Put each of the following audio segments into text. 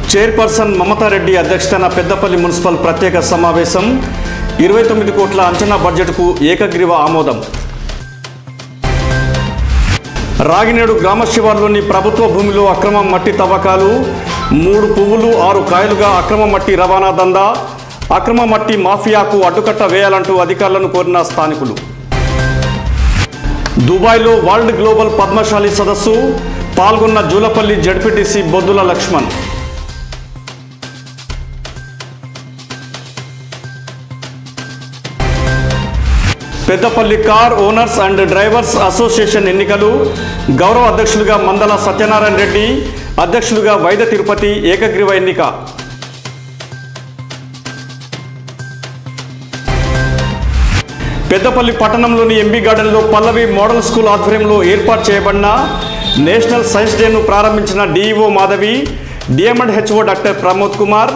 chairperson Mamata Reddy అధ్యక్షతన Peddapalli municipal ప్రత్యేక సమావేశం ఇరవై తొమ్మిది కోట్ల అంచనా బడ్జెట్కు ఏకగ్రీవ ఆమోదం రాగినేడు గ్రామ శివార్లోని ప్రభుత్వ భూమిలో అక్రమ మట్టి తవ్వకాలు మూడు పువ్వులు ఆరు కాయలుగా అక్రమ మట్టి రవాణా దందా అక్రమ మట్టి మాఫియాకు అడ్డుకట్ట వేయాలంటూ అధికారులను కోరిన స్థానికులు దుబాయ్లో వరల్డ్ గ్లోబల్ పద్మశాలి సదస్సు పాల్గొన్న Julapalli ZPTC Boddula Lakshman Peddapalli car owners and drivers association ఎన్నికలు గౌరవ అధ్యక్షులుగా మందల సత్యనారాయణ రెడ్డి అధ్యక్షులుగా వైద్య తిరుపతి ఏకగ్రీవ ఎన్నిక పెద్దపల్లి పట్టణంలోని ఎంబీ గార్డెన్లో పల్లవి మోడల్ స్కూల్ ఆధ్వర్యంలో ఏర్పాటు చేయబడిన నేషనల్ సైన్స్ డేను ప్రారంభించిన DEO Madhavi DMHO doctor Pramod Kumar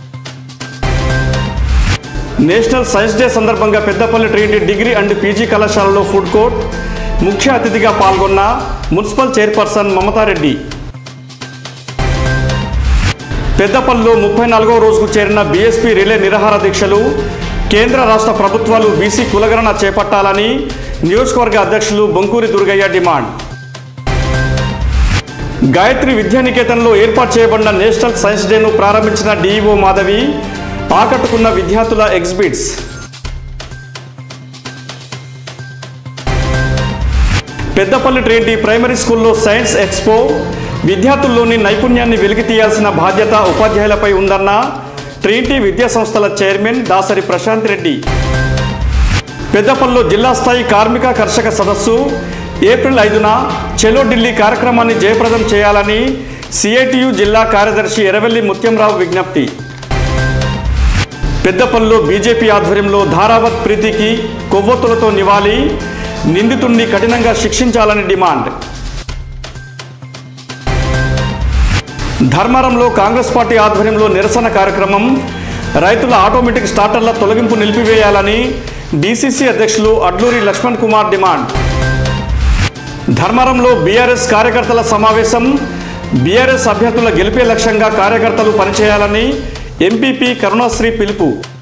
national science day సందర్భంగా Peddapalli trinity degree and PG కళాశాలలో ఫుడ్ కోర్ట్ ముఖ్య అతిథిగా పాల్గొన్న మున్సిపల్ చైర్పర్సన్ మమతారెడ్డి పెద్దపల్లిలో ముప్పై నాలుగో రోజుకు చేరిన బీఎస్పీ రిలే నిరాహార దీక్షలు కేంద్ర రాష్ట్ర ప్రభుత్వాలు బీసీ కులగణన చేపట్టాలని నియోజకవర్గ అధ్యక్షులు బొంకూరి దుర్గయ్య డిమాండ్ గాయత్రి విద్యానికేతన్లో ఏర్పాటు చేయబడిన నేషనల్ సైన్స్ డేను ప్రారంభించిన డిఈఓ మాధవి ఆకట్టుకున్న విద్యార్థుల ఎగ్జిబిట్స్ పెద్దపల్లి ట్రినిటీ ప్రైమరీ స్కూల్లో సైన్స్ ఎక్స్పో విద్యార్థుల్లోని నైపుణ్యాన్ని వెలికి తీయాల్సిన బాధ్యత ఉపాధ్యాయులపై ఉందన్న ట్రినిటీ విద్యా సంస్థల చైర్మన్ దాసరి ప్రశాంత్ రెడ్డి పెద్దపల్లిలో జిల్లా స్థాయి కార్మిక కర్షక సదస్సు ఏప్రిల్ ఐదున చెలో ఢిల్లీ కార్యక్రమాన్ని జయప్రదం చేయాలని సిఐటియు జిల్లా కార్యదర్శి ఎర్రవెల్లి ముత్యంరావు విజ్ఞప్తి పెద్దపల్లిలో బీజేపీ ఆధ్వర్యంలో ధారావత్ ప్రీతికి కొవ్వొత్తులతో నివాళి నిందితుణ్ణి కఠినంగా శిక్షించాలని డిమాండ్ ధర్మారంలో కాంగ్రెస్ పార్టీ ఆధ్వర్యంలో నిరసన కార్యక్రమం రైతుల ఆటోమేటిక్ స్టార్టర్ల తొలగింపు నిలిపివేయాలని డీసీసీ అధ్యక్షులు అడ్లూరి లక్ష్మణ్ కుమార్ డిమాండ్ ధర్మారంలో బీఆర్ఎస్ కార్యకర్తల సమావేశం బీఆర్ఎస్ అభ్యర్థుల గెలిపే లక్ష్యంగా కార్యకర్తలు పనిచేయాలని ఎంపీపీ కరుణాశ్రీ పిలుపు